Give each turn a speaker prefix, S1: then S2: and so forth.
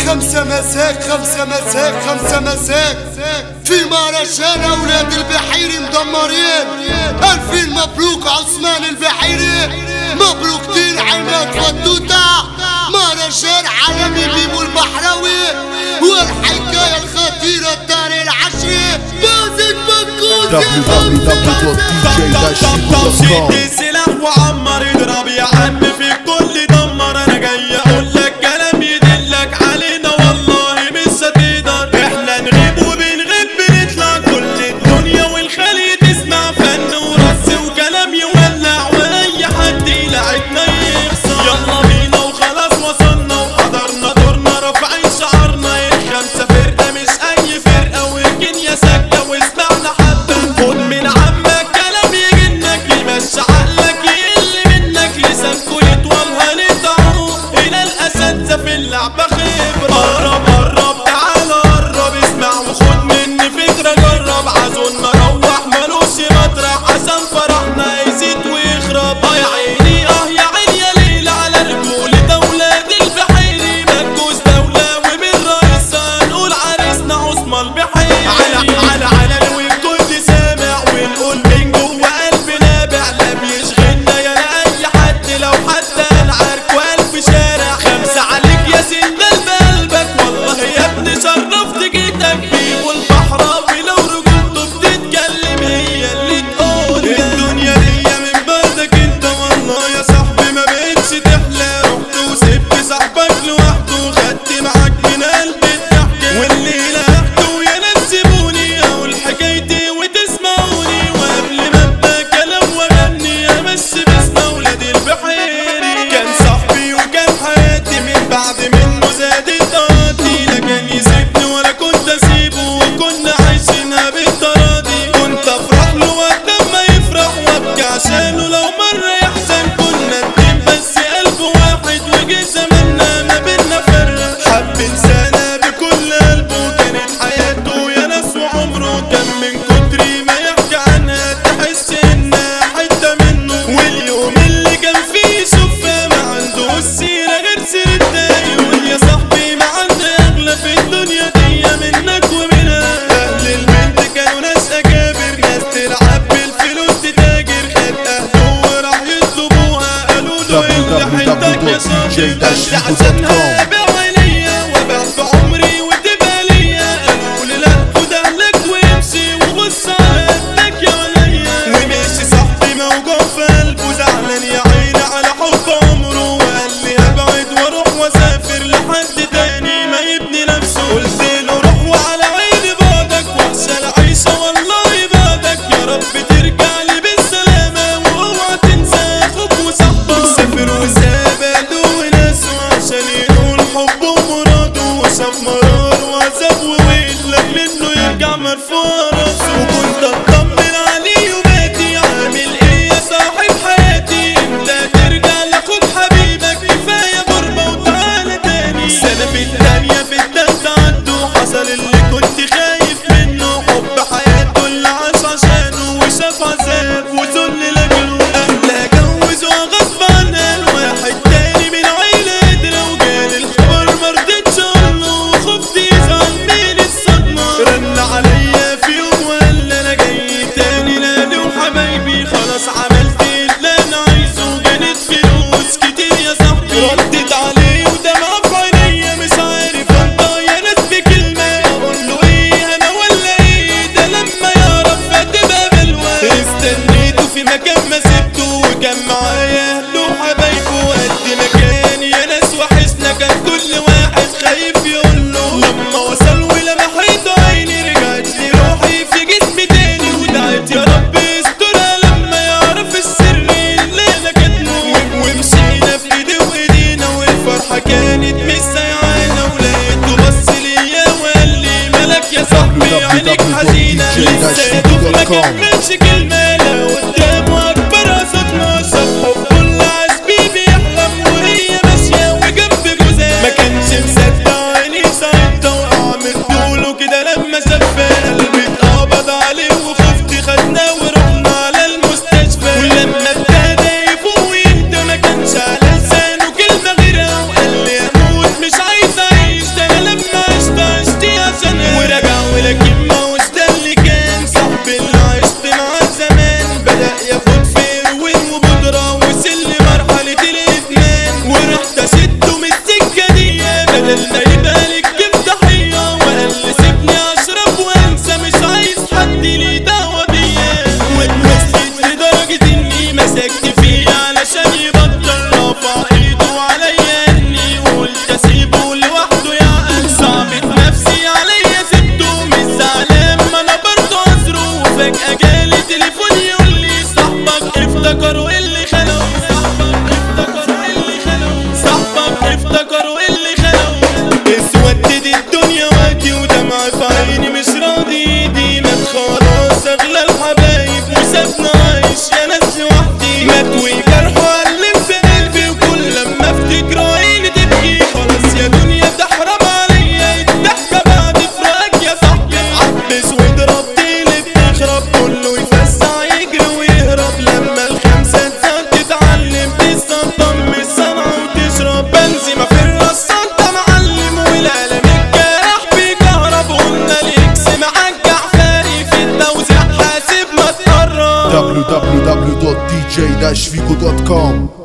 S1: خمسة مساك خمسة مساك خمسة مساك في مهرجان أولاد البحيري مدمرين ألفين مبروك عثمان البحيري مبروك دين عماد فتوتة مهرجان عالمي بيبو البحراوي والحكاية الخطيرة الدار العشري بازك بكوزي
S2: www.dj-shigo.com
S3: سلاح وعمر اضرب يا عم في كل دمر انا جاي اقول لك كلام يدلك علينا والله مش هتقدر احنا نغيب وبنغيب بنطلع كل الدنيا والخلي تسمع فن ورص وكلام يولع واي حد يلعبنا يخسر يلا بينا وخلاص وصلنا وحضرنا دورنا رافعين شعرنا الخمسه فرقه مش اي فرقه ويمكن يا سكه واسمعنا حتى خد من عمك كلام يجنك يمشي عقلك يقل منك لسانكو يطول هنقطعه الى الاساتذه في اللعبه خبره قرب قرب تعال قرب اسمع وخد مني فكره جرب عايزون نروح ملوش مطرح عشان فرحنا يزيد ويخرب اه يا عيني اه يا عيني يا ليل على رجولة اولاد البحيري مجوز دولة ومن رئيسها نقول عريسنا عثمان البحيري على على على والكل سامع ونقول من جوه قلب نابع لا بيشغلنا يا اي حد لو حتى نعارك والف شارع خمسة عليك يا سندال بقلبك والله يا ابني شرفت جيتك بيه والبحراوي لو رجولته بتتكلم هي اللي تقول الدنيا دي من بعدك انت والله يا صاحبي ما بقتش تحلى رحت وسبت صاحبك لوحده خدت معاك من قلبي الضحكة واللي لقيته يا ناس سيبوني اقول حكايتي وتسمعوني وقبل ما ابدا كلام واغني امشي باسم اولاد البحيري كان صاحبي وكان حياتي من بعد منه زادت طاقتي لا كان يسيبني ولا كنت اسيبه وكنا عايشينها بالتراضي كنت افرح له وقت ما يفرح وابكي عشانه لو مرة يحزن كنا اتنين بس قلب واحد وجه زماننا ما بينا فرق حب انسانة بكل قلبه كانت حياته يا ناس وعمره كان من كتر ما يحكي عنها تحس انها حتة منه واليوم اللي كان فيه شوفها ما عنده السيرة غير سيرتها يقول يا صاحبي ما عندي اغلى في الدنيا دي منك ومنها اهل البنت كانوا ناس اكابر ناس تلعب بالفلوس تتاجر خد اهله وراح يطلبوها قالوا له انت حيلتك يا صاحبي بس عشانها ابيع عينيا وابيع في عمري وتبقى ليا قالوا لي لا خد اهلك وامشي وبص على قدك يا وليا ومشي صاحبي موجوع في قلبه زعلان يا عيني على حب عمره وقال لي هبعد واروح واسافر لحد تاني ما يبني نفسه قلت له روح وعلى عيني بعدك وحشه العيشه والله بعدك يا رب ترجع لي بالسلامه واوعى تنسى اخوك وصاحبك سافر وساب اهله وناسه عشان ينول حبه ومراده وشاف مرار وعذاب وويل لاجل انه يرجع مرفوع راسه وكنت اطمن عليه وباتي عامل ايه يا صاحب حياتي انت ترجع لاخوك حبيبك كفايه غربه وتعالى تاني سنه في الثانيه في التالتة عنده حصل اللي كنت خايف منه حب حياته اللي عاش عشانه وشاف عذاب وذل لاجله اهلها جوزوا غصب عنها الواحد تاني من عيلة قدرة وجال الخبر مرضتش اقوله وخفت يزعل من الصدمة رن عليا في يوم وقال لي انا جاي تاني نادي وحبايبي خلاص عملت اللي انا عايزه جانت فلوس كتير يا صاحبي ردت عليه ودمع في عينيا مش عارف انطق يا ناس بكلمة اقول له ايه انا ولا ايه ده لما يعرف هتبقى بلوى استنيته في مكان ما سبته وكان معايا اهله وحبايبه قد ما كان يا ناس وحشنا كان كل واحد خايف يقول له لما وصل ولمح رضا عيني رجعت لي روحي في جسمي تاني ودعيت يا رب استرها لما يعرف السر اللي انا كاتمه ومشينا في ايدي وايدينا والفرحه كانت مش سايعانا ولقيته بص ليا وقال لي مالك يا صاحبي عينيك حزينه لسه يا دوب ما كملش كلمه لا قدامه اكبر صدمه شاف حبه اللي عايز بيحلم وهي ماشيه وجنب جوزها ما كانش مصدق عيني ساعتها وقع مدوله كده لما شافها قلبي اتقبض عليه وخفت خدناه ورحنا على المستشفى ولما ابتدى يفوق ويهدى ما كانش على لسانه كلمه غيرها وقال لي اموت مش عايز اعيش ده انا قلنا يبقى لك كيف ضحية وقال لي سيبني اشرب وانسى مش عايز حد لي دعوة بيا واتوصلت لدرجة اني مسكت فيه علشان يبطل رفع ايده عليا اني قلت اسيبه لوحده يا قلب صعبت نفسي عليا سبته مش زعلان ما انا برضه عذره وفجأة جالي تليفون يقول لي صاحبك افتكروا اللي خلقه صاحبك افتكروا اللي خلقه صاحبك افتكروا اللي خلقه اسودت الدنيا وقتي ودمع في عيني مش راضي دي مات خلاص اغلى الحبايب وسابنا عايش يا ناس لوحدي مات وجرحه علم في قلبي وكل لما افتكر عيني تبكي خلاص يا دنيا تحرم عليا الضحكة بعد فراقك يا صاحبي عبس واضرب تقلب تخرب كله يفسع يجري ويهرب لما الخمسة تزاد تتعلم تستنطم من الصنعة وتشرب بنزيمة في الرصة انت معلم والقلم الجرح بيكهرب قلنا الاكس معجع فاري في التوزيع حاسب ما تقرب
S2: www.dj-figo.com